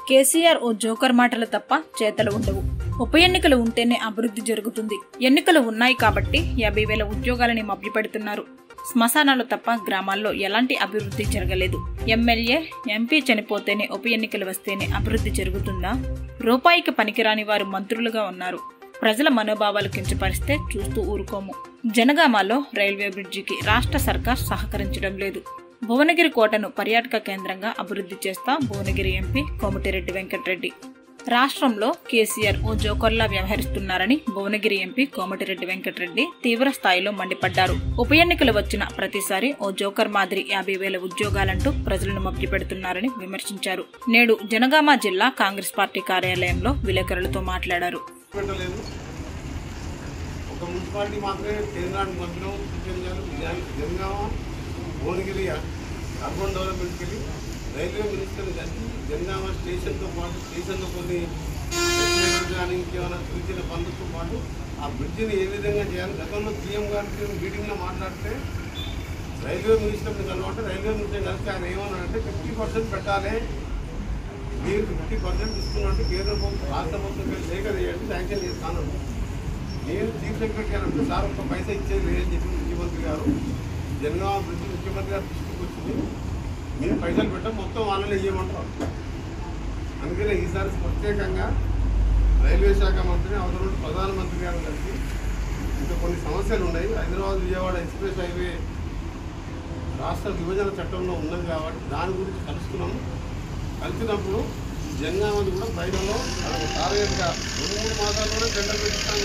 కేసీఆర్ ఓ joker మాటలు తప్ప చేతలు ఉండవు ఉప ఎన్నికలు ఉంటేనే అభివృద్ధి జరుగుతుంది ఎన్నికలు ఉన్నాయి కాబట్టి యాభై వేల ఉద్యోగాలని మభ్యపెడుతున్నారు శ్మశానాలు తప్ప గ్రామాల్లో ఎలాంటి అభివృద్ధి జరగలేదు ఎమ్మెల్యే ఎంపీ చనిపోతేనే ఉప ఎన్నికలు వస్తేనే అభివృద్ధి జరుగుతుందా రూపాయికి పనికిరాని వారు మంత్రులుగా ఉన్నారు ప్రజల మనోభావాలు కించపరిస్తే చూస్తూ ఊరుకోము జనగామాలో రైల్వే బ్రిడ్జికి రాష్ట్ర సర్కార్ సహకరించడం లేదు భువనగిరి కోటను పర్యాటక కేంద్రంగా అభివృద్ధి చేస్తా భువనగిరి ఎంపీ కోమటిరెడ్డి వెంకటరెడ్డి రాష్ట్రంలో కేసీఆర్ ఓ జోకర్లా వ్యవహరిస్తున్నారని భువనగిరి ఎంపీ కోమటిరెడ్డి వెంకటరెడ్డి తీవ్ర స్థాయిలో మండిపడ్డారు ఉప ఎన్నికలు వచ్చిన ప్రతిసారి ఓ జోకర్ మాదిరి యాభై వేల ఉద్యోగాలంటూ ప్రజలను మభ్యపెడుతున్నారని విమర్శించారు నేడు జనగామ జిల్లా కాంగ్రెస్ పార్టీ కార్యాలయంలో విలేకరులతో మాట్లాడారు పెట్టలేదు ఒక మున్సిపాలిటీ మాత్రమే కేంద్రానికి పంపినాం సూచనలు జనగామ భువనగిరి అర్బన్ డెవలప్మెంట్కి వెళ్ళి రైల్వే మినిస్టర్ కలిసి జనగామ స్టేషన్తో పాటు స్టేషన్లో కొన్ని ఎస్టిమేట్లు కానీ ఇంకేమైనా చిన్న చిన్న పనులతో పాటు ఆ బ్రిడ్జిని ఏ విధంగా చేయాలి గతంలో సీఎం గారికి మీటింగ్లో మాట్లాడితే రైల్వే మినిస్టర్ని కలవంటే రైల్వే మినిస్టర్ కలిసి ఆయన ఏమన్నారంటే ఫిఫ్టీ పర్సెంట్ పెట్టాలి మీరు ఫిఫ్టీ పర్సెంట్ ఇస్తున్నట్టు కేంద్ర ప్రభుత్వం రాష్ట్ర ప్రభుత్వం మీద లేఖ చేయండి శాంక్షన్ చేస్తాను నేను చీఫ్ సెక్రటరీ గారు అంటే సార్ ఒక్క పైసా ఇచ్చేది లేదని చెప్పి ముఖ్యమంత్రి గారు జనగామ బ్రిడ్జి ముఖ్యమంత్రి గారు దృష్టికి వచ్చింది మీరు పైసలు పెట్టం మొత్తం వాళ్ళని ఇవ్వమంటారు అందుకనే ఈసారి ప్రత్యేకంగా రైల్వే శాఖ మంత్రిని అవతల ప్రధానమంత్రి గారు కలిసి ఇంకా కొన్ని సమస్యలు ఉన్నాయి హైదరాబాద్ విజయవాడ ఎక్స్ప్రెస్ హైవే రాష్ట్ర విభజన చట్టంలో ఉన్నది కాబట్టి దాని గురించి కలుస్తున్నాము కలిసినప్పుడు జనగామది కూడా బయటలో టార్గెట్గా రెండు మూడు మాసాల్లోనే టెండర్ పెట్టిస్తాను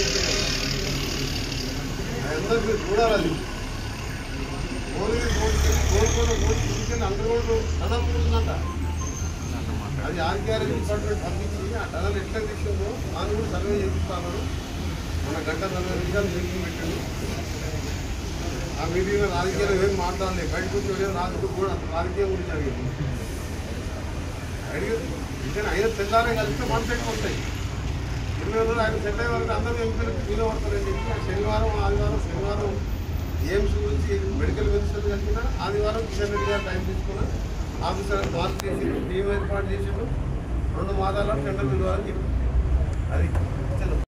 అందరూ మీరు చూడాలి అది కోరిక కోరుకోవడం కోరి తీసుకెళ్ళి అందరూ కూడా టనల్ ఉంటుందంట అది ఆర్కేఆర్ డిపార్ట్మెంట్ పంపించి ఆ టనల్ ఎట్లా తెచ్చిందో దాన్ని కూడా సర్వే చేపిస్తాను మన గంట నలభై నిమిషాలు మీటింగ్ పెట్టండి ఆ మీటింగ్లో రాజకీయాలు ఏం మాట్లాడలేదు బయటకు వచ్చి వెళ్ళి రాజకీయం కూడా రాజకీయం గురించి అడిగింది అడిగి ఇద్దరు అయిన తెల్లారే కలిస్తే మన సెట్ వస్తాయి ఇరవై రోజులు ఆయన సెట్ అయ్యే వరకు అందరూ ఎంపీలకు ఫీల్ పడతారని చెప్పి ఆ శనివారం ఆదివారం శనివారం ఎయిమ్స్ గురించి మెడికల్ మినిస్టర్ కలిసిన ఆదివారం కిషన్ రెడ్డి గారు టైం తీసుకున్న ఆఫీసర్ మార్క్ చేసి టీం ఏర్పాటు చేసిండు రెండు మాసాల టెండర్ విలువని చెప్పి అది ఇచ్చాను